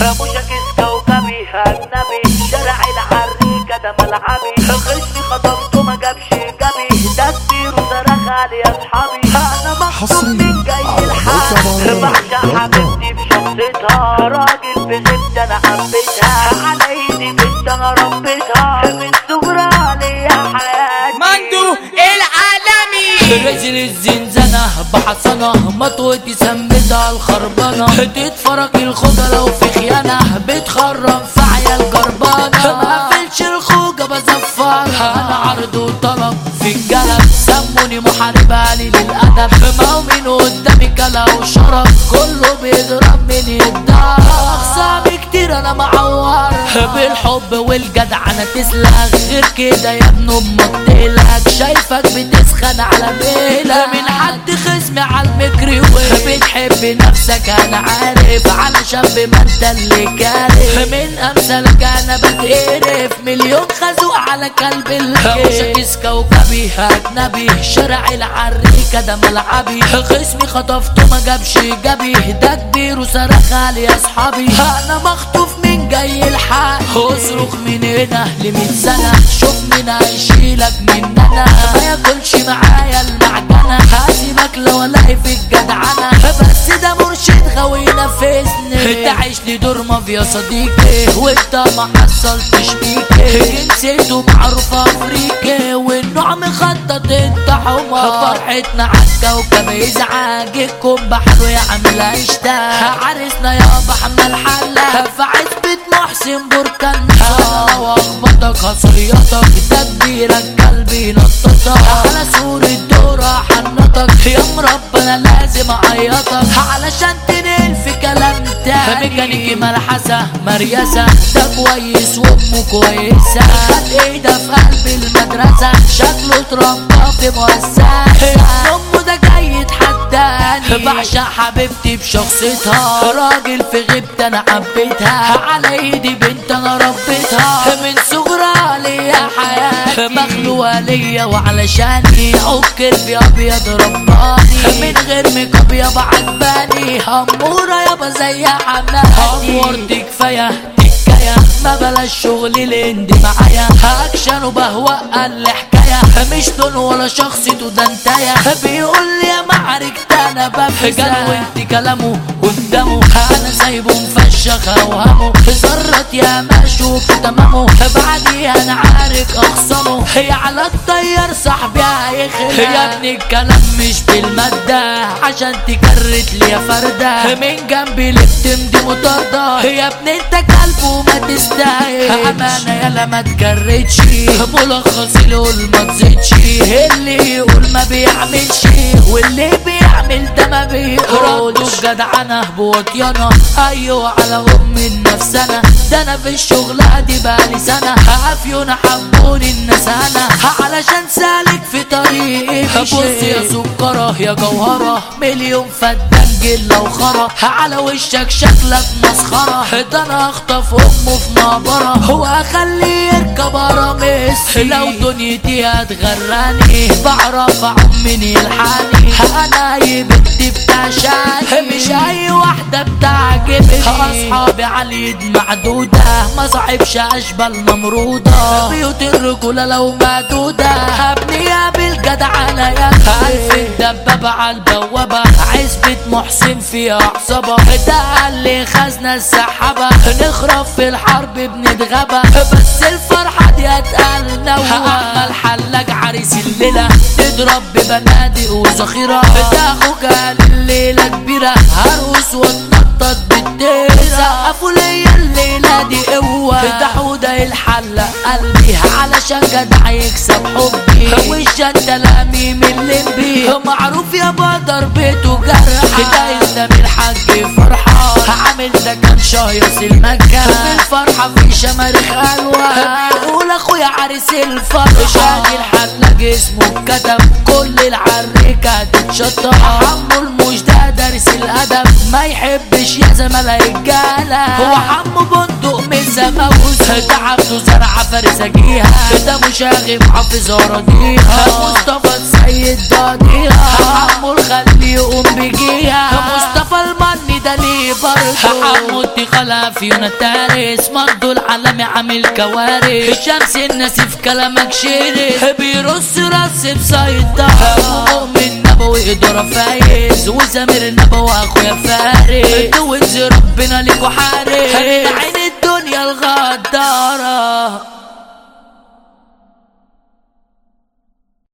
مشاكس كوكبي اجنبي شارع العريكة ده ملعبي خصمي خطفته ما جابش جابي ده كبير وصرخ علي يا اصحابي انا مخطوب حصرياً من جاي على الحال موقع بعشق مهرجانات حبيبتي بشخصيتها راجل في زبدة انا حبيتها على ايدي بنت انا ربيتها من صغرها ليا حياتي مندو العالمي رجل الزنزانة بحصنة مطوتي سمدها الخربانة تتفرج الخوجة لو في خيانة بتخرم في عيال جربانة ما قفلش الخوجة بزفرها أنا عرض وطلب في الجلب سموني محارب قليل الأدب ما هو من قدامي كلا وشرب كله بيضرب من الدار أخصامي كتير أنا معور بالحب والجدع أنا تسلك غير كده يا ابن أمك تقلق شايفك بتسخن على ميلة من حد خصمي على الميكروويف بتحب نفسك انا عارف على شاب ما انت اللي كارف من امثالك انا بتقرف مليون خازوق على كلب الكيس كوكبي اجنبي شارع العريكة ده ملعبي خصمي خطفته ما جابش جابي ده كبير وصرخ علي يا اصحابي انا مخطوف من جاي الحق اصرخ من هنا لمية سنة شوف مين هيشيلك مننا ما ياكلش معايا المعجنة هسيبك لو الاقي في الجدعنة بس ده مرشد غاوي ينفذني تعيش لي دور مافيا صديقي وانت ما حصلتش بيكي جنسيته معروفة افريقي والنوع مخطط انت حمار فرحتنا عالكوكب يزعجكم بحلو يا عم اشتاق عرسنا يابا حمال حلة في عزبة محسن بركان انا لو اخبطك هصيطك تدبيرك قلبي نططك على صورة دورة حنطك يا مربنا لازم اعيطك علشان تنقل في كلام تاني ميكانيكي ملحسة مريسة ده كويس وامه كويسة خد ايده في قلب المدرسة شكله اتربى في مؤسسة امه ده جاي يتحداني بعشق حبيبتي بشخصيتها راجل في غيبتي انا حبيتها على ايدي بنت انا ربيتها من صغرها ليا حياتي مخلوقة ليا وعلشاني عكر في ابيض رباني من غير ميك اب يابا عجباني اموره يابا زي حماتي امورتي كفايه تكايه ما بلاش شغل الهندي معايا اكشن وبهوى الحكايه مش لون ولا شخصيته ده انتايه بيقول لي يا معركة انا بفجر وانت كلامه قدامه انا سايبه مفشخ اوهامه ذرت يا مشوف تمامه بعديها انا عارك اخصمه هي على الطيار صاحبي هيخلع يا ابني الكلام مش بالمادة عشان تكرت لي يا فردة من جنبي اللي بتمضي مطاردة يا ابني انت كلب وما تستاهل امانة يالا ما تكرتش ملخص يقول ما تزيدش اللي يقول ما بيعملش واللي بيعمل ده ما بيقولش جدعنة بوطيانة ايوه على ام النفس انا ده انا في الشغلة دي بقالي سنة عافيون حبوني الناس انا علشان سالك في طريقي بص يا سكرة يا جوهرة مليون فدان جلة وخرا على وشك شكلك مسخرة ده انا اخطف امه في مقبرة هو اخليه يركب رامس لو دنيتي هتغراني بعرف اعوم من يلحقني انا اي بنت بتعشاني مش اي واحدة بتعجبني اصحابي على اليد معدودة ما صاحبش اشبال ممرودة بيوت الرجولة لو معدودة ابنيها بالجدعنة يا الف دبابة على البوابة عزبة محسن فيها عصابة ده اللي خزنة السحابة نخرب في الحرب بنتغابى بس الفرحة دي اتقال نوع الحلاج عريس الليلة تضرب ببنادق وذخيرة تاخد الليلة كبيرة هرقص واتنطط بالديرة سقفوا ليا الليلة دي قوة حودة الحلة قلبي علشان جدع يكسب حبي والجنة لميم الليمبي معروف يا بدر بيته جرح ده يسلم الحاج فرحة عامل ده كان شهيص المكان في الفرحة في شماريخ ألوان بيقول أخويا عريس الفرحة شاكي الحلاج اسمه اتكتب كل العريكة هتتشطب حمو المش ده دارس الأدب ما يحبش يا زملاء الرجالة هو حمو بندق من زماوس ده عبده زرعة فرسجيها ده مشاغب حافظ أراضيها مصطفى السيد ضاضيها حمو الخلي يقوم بيجيها مصطفى المني ده ليه برضه حمو التخ الحلا فيونا تارس مرضو العالمي عامل كوارث شمس الناس في كلامك شيرس بيرص راس بسيطة مؤمن نبوي إدارة فايز وزمير نبوي أخويا فارس دوت ربنا ليكوا حارس